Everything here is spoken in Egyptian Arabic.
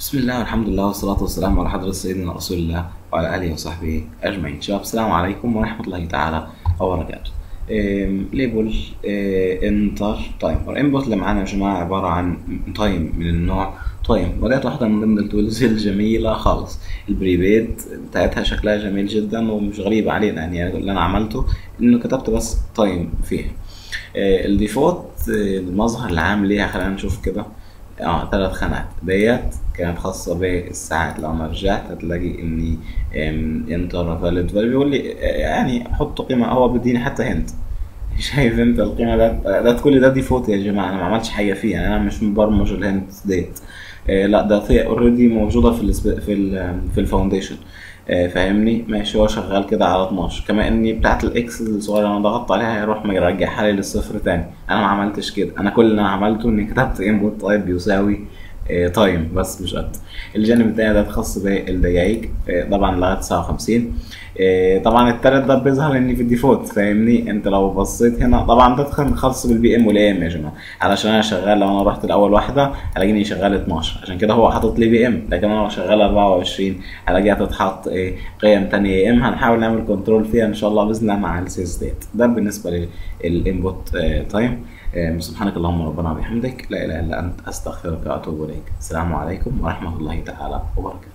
بسم الله والحمد لله والصلاة والسلام على حضرة سيدنا رسول الله وعلى آله وصحبه أجمعين شباب السلام عليكم ورحمة الله تعالى وبركاته إم، ليبل إيه، انتر تايمر انبوت اللي معانا يا جماعة عبارة عن تايم من النوع تايم وديت واحدة من ضمن التولز الجميلة خالص البريبيد بتاعتها شكلها جميل جدا ومش غريب علينا يعني, يعني اللي أنا عملته إنه كتبت بس تايم فيها إيه، الديفولت إيه، المظهر العام ليها خلينا نشوف كده اه ثلاث خانات ديت كانت خاصة بالساعات لو انا رجعت هتلاقي اني انتر فاليد بيقول لي آه، يعني حط قيمة هو بيديني حتى هنت شايف انت القيمة ده ده كل ده ديفولت يا جماعة انا ما عملتش حاجة فيه يعني انا مش مبرمج الهنت ديت آه، لا ده اوريدي موجودة في ال في ال في الفاونديشن آه، فاهمني ماشي هو شغال كده على 12 كما اني بتاعت الاكس الصغيره انا ضغطت عليها هيروح مرجعها لي للصفر تاني انا ما عملتش كده انا كل اللي انا عملته اني كتبت انبوت تايب بيساوي تايم بس مش اكتر الجانب التاني ده خاص بالدقايق آه، طبعا لغايه 59 آه، طبعا التالت ده بيظهر اني في الديفولت فاهمني انت لو بصيت هنا طبعا ده كان خاص بالبي ام والاي ام يا جماعه علشان انا شغال لو انا رحت الاول واحده هلاقيني شغال 12 عشان كده هو حاطط لي بي ام لكن انا لو شغال 24 هلاقيها تتحط ايه قيم تانية ام هنحاول نعمل كنترول فيها ان شاء الله باذن الله مع السيس ديت ده بالنسبه للانبوت تايم سبحانك اللهم ربنا وبحمدك لا اله الا انت استغفرك واتوب اليك السلام عليكم ورحمه الله تعالى وبركاته